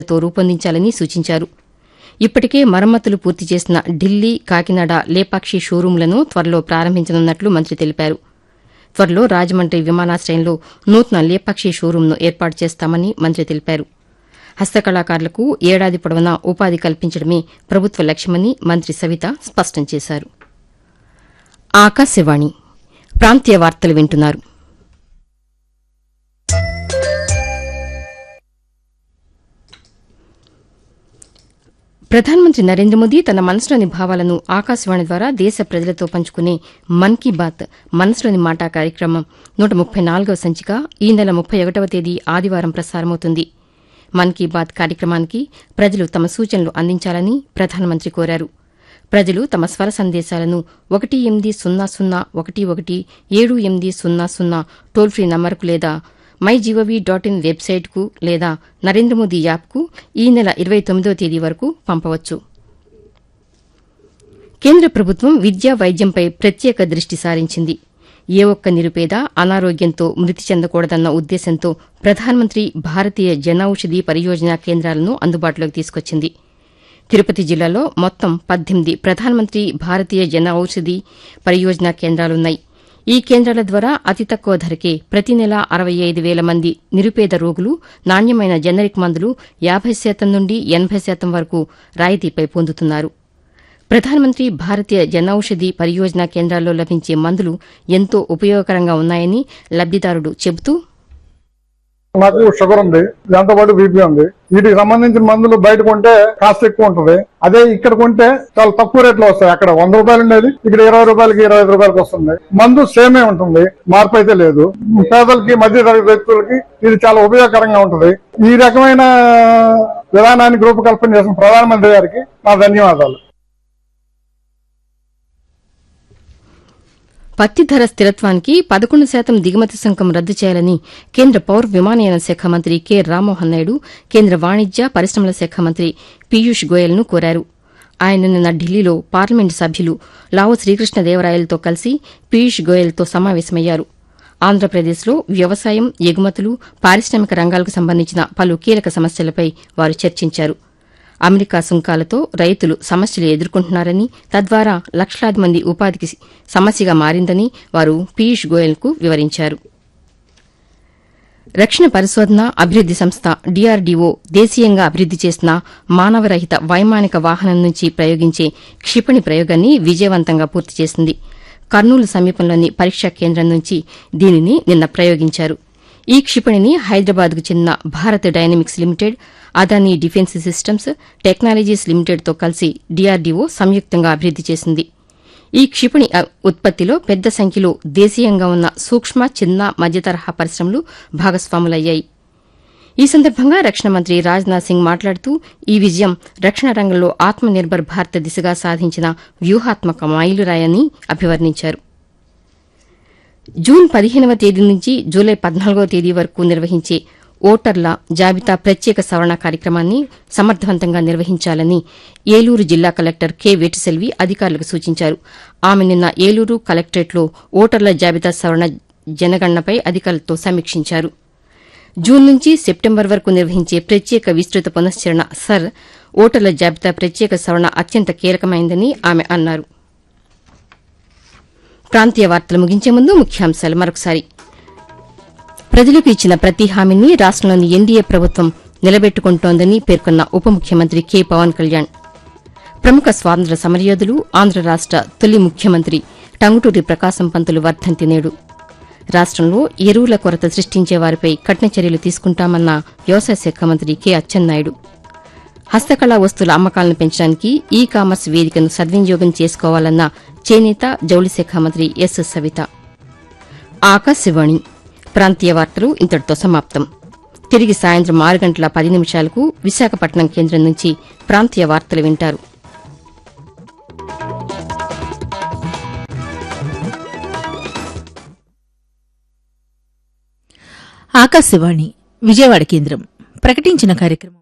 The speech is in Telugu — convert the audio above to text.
తో రూపొందించాలని సూచించారు ఇప్పటికే మరమ్మతులు పూర్తి చేసిన ఢిల్లీ కాకినాడ లేపాక్షి షోరూంలను త్వరలో ప్రారంభించనున్నట్లు మంత్రి తెలిపారు త్వరలో రాజమండ్రి విమానాశ్రయంలో నూతన లేపాక్షి షోరూంను ఏర్పాటు చేస్తామని మంత్రి తెలిపారు హస్తకళాకారులకు ఏడాది పొడవునా ఉపాధి కల్పించడమే ప్రభుత్వ లక్ష్యమని మంత్రి సవిత స్పష్టం చేశారు ఆకాశవాణి ప్రాంతీయ వార్తలు వింటున్నారు ప్రధానమంత్రి నరేంద్ర మోదీ తన మనసులోని భావాలను ఆకాశవాణి ద్వారా దేశ ప్రజలతో పంచుకునే మన్ కీ బాత్ మనసులోని మాట కార్యక్రమం నూట ముప్పై నాలుగవ సంచిక ఈ నెల ముప్పై ఒకటవ తేదీ ఆదివారం ప్రసారమవుతుంది మన్ కీ బాత్ కార్యక్రమానికి ప్రజలు తమ సూచనలు అందించాలని ప్రధానమంత్రి కోరారు ప్రజలు తమ స్వర సందేశాలను ఒకటి ఎనిమిది సున్నా సున్నా ఒకటి ఒకటి ఏడు ఎనిమిది సున్నా సున్నా టోల్ ఫ్రీ నంబర్కు లేదా మై జీఓవీ డాట్ ఇన్ వెబ్సైట్కు లేదా నరేంద్ర మోదీ యాప్కు ఈ నెల ఇరవై తొమ్మిదవ తేదీ వరకు పంపవచ్చు కేంద్ర ప్రభుత్వం విద్యా వైద్యంపై ప్రత్యేక దృష్టి సారించింది ఏ ఒక్క నిరుపేద అనారోగ్యంతో మృతి చెందకూడదన్న ఉద్దేశంతో ప్రధానమంత్రి భారతీయ జనౌషధి పరియోజన కేంద్రాలను అందుబాటులోకి తీసుకొచ్చింది తిరుపతి జిల్లాలో మొత్తం పద్దెనిమిది ప్రధానమంత్రి భారతీయ జన ఔషధి పరియోజన కేంద్రాలున్నాయి ఈ కేంద్రాల ద్వారా అతి తక్కువ ధరకే ప్రతి నెల అరవై ఐదు వేల మంది నిరుపేద రోగులు నాణ్యమైన జనరిక్ మందులు యాబై శాతం నుండి ఎనబై శాతం వరకు రాయితీపై పొందుతున్నారు ప్రధానమంత్రి భారతీయ జనౌషధి పరియోజన కేంద్రాల్లో లభించే మందులు ఎంతో ఉపయోగకరంగా ఉన్నాయని లబ్దిదారుడు చెబుతూ నాకు షుగర్ ఉంది దాంతో పాటు బీపీ ఉంది వీటికి సంబంధించిన మందులు బయట కొంటే కాస్ట్ ఎక్కువ ఉంటుంది అదే ఇక్కడ కొంటే చాలా తక్కువ రేట్లో వస్తాయి అక్కడ వంద రూపాయలు ఉండేది ఇక్కడ ఇరవై రూపాయలకి ఇరవై ఐదు రూపాయలకి వస్తుంది మందు సేమే ఉంటుంది మార్పు అయితే లేదు పేదలకి మధ్య తరగతి వ్యక్తులకి ఇది చాలా ఉపయోగకరంగా ఉంటుంది ఈ రకమైన విధానానికి రూపకల్పన చేసిన ప్రధానమంత్రి గారికి నా ధన్యవాదాలు పత్తి ధర స్థిరత్వానికి పదకొండు శాతం దిగుమతి సుంకం రద్దు చేయాలని కేంద్ర పౌర విమానయాన శాఖ మంత్రి కె రామ్మోహన్ నాయుడు కేంద్ర వాణిజ్య పరిశ్రమల శాఖ మంత్రి పీయూష్ గోయల్ను కోరారు ఆయన నిన్న ఢిల్లీలో పార్లమెంటు సభ్యులు లావు శ్రీకృష్ణదేవరాయలతో కలిసి పీయూష్ గోయల్తో సమావేశమయ్యారు ఆంధ్రప్రదేశ్లో వ్యవసాయం ఎగుమతులు పారిశ్రామిక రంగాలకు సంబంధించిన పలు కీలక సమస్యలపై వారు చర్చించారు అమెరికా సుంకాలతో రైతులు సమస్యలు ఎదుర్కొంటున్నారని తద్వారా లక్షలాది మంది ఉపాధికి సమస్యగా మారిందని వారు పీయూష్ గోయల్కు వివరించారు రక్షణ పరిశోధన అభివృద్ది సంస్థ డీఆర్డీఓ దేశీయంగా అభివృద్ది చేసిన మానవరహిత వైమానిక వాహనం నుంచి ప్రయోగించే క్షిపణి ప్రయోగాన్ని విజయవంతంగా పూర్తి చేసింది కర్నూలు సమీపంలోని పరీక్షా కేంద్రం నుంచి దీనిని నిన్న ప్రయోగించారు ఈ క్షిపణిని హైదరాబాద్కు చెందిన Bharat dynamics limited Adani defence systems technologies లిమిటెడ్తో కలిసి డీఆర్డీఓ సంయుక్తంగా అభివృద్ది చేసింది ఈ క్షిపణి అ, ఉత్పత్తిలో పెద్ద సంఖ్యలో దేశీయంగా ఉన్న సూక్ష్మ చిన్న మధ్యతరహా పరిశ్రమలు భాగస్వాములయ్యాయి ఈ సందర్భంగా రక్షణ మంత్రి రాజ్నాథ్ సింగ్ మాట్లాడుతూ ఈ విజయం రక్షణ రంగంలో ఆత్మనిర్భర్ భారత్ దిశగా సాధించిన వ్యూహాత్మక మైలురాయని అభివర్ణించారు జూన్ పదిహేనవ తేదీ నుంచి జూలై పద్నాలుగవ తేదీ వరకు నిర్వహించే ఓటర్ల జాబితా ప్రత్యేక సవరణ కార్యక్రమాన్ని సమర్థవంతంగా నిర్వహించాలని ఏలూరు జిల్లా కలెక్టర్ కె వేటిసెల్వి అధికారులకు సూచించారు ఆమె నిన్న ఏలూరు కలెక్టరేట్లో ఓటర్ల జాబితా సవరణ జనగణనపై అధికారులతో సమీక్షించారు జూన్ నుంచి సెప్టెంబర్ వరకు నిర్వహించే ప్రత్యేక విస్తృత పునశ్చరణ సర్ ఓటర్ల జాబితా ప్రత్యేక సవరణ అత్యంత కీలకమైందని ఆమె అన్నారు ప్రాంతీయ వార్తలు ముగించే ముందు ముఖ్యాంశాలు మరొకసారి ప్రజలకు ఇచ్చిన ప్రతి హామీని రాష్టంలోని ఎన్డీఏ ప్రభుత్వం నిలబెట్టుకుంటోందని పేర్కొన్న ఉప ముఖ్యమంత్రి కె పవన్ కళ్యాణ్ ప్రముఖ స్వాతంత్ర సమరయోధులు ఆంధ్ర రాష్ట తొలి ముఖ్యమంత్రి టంగుటూరి ప్రకాశం పంతులు వర్ధంతి నేడు రాష్టంలో ఎరువుల కొరత సృష్టించే వారిపై కఠిన చర్యలు తీసుకుంటామన్న వ్యవసాయ శాఖ మంత్రి కె అచ్చెన్నాయుడు హస్తకళా వస్తువుల అమ్మకాలను పెంచడానికి ఈ కామర్స్ వేదికను సద్వినియోగం చేసుకోవాలన్న చేనేత జౌళి శాఖ మంత్రి ఎస్ సవిత ఆకాశవాణి ప్రాంతీయ వార్తలు ఇంతటితో సమాప్తం తిరిగి సాయంత్రం ఆరు గంటల పది నిమిషాలకు విశాఖపట్నం కేంద్రం నుంచి ప్రాంతీయ వార్తలు వింటారు ఆకాశవాణి విజయవాడ కేంద్రం ప్రకటించిన కార్యక్రమం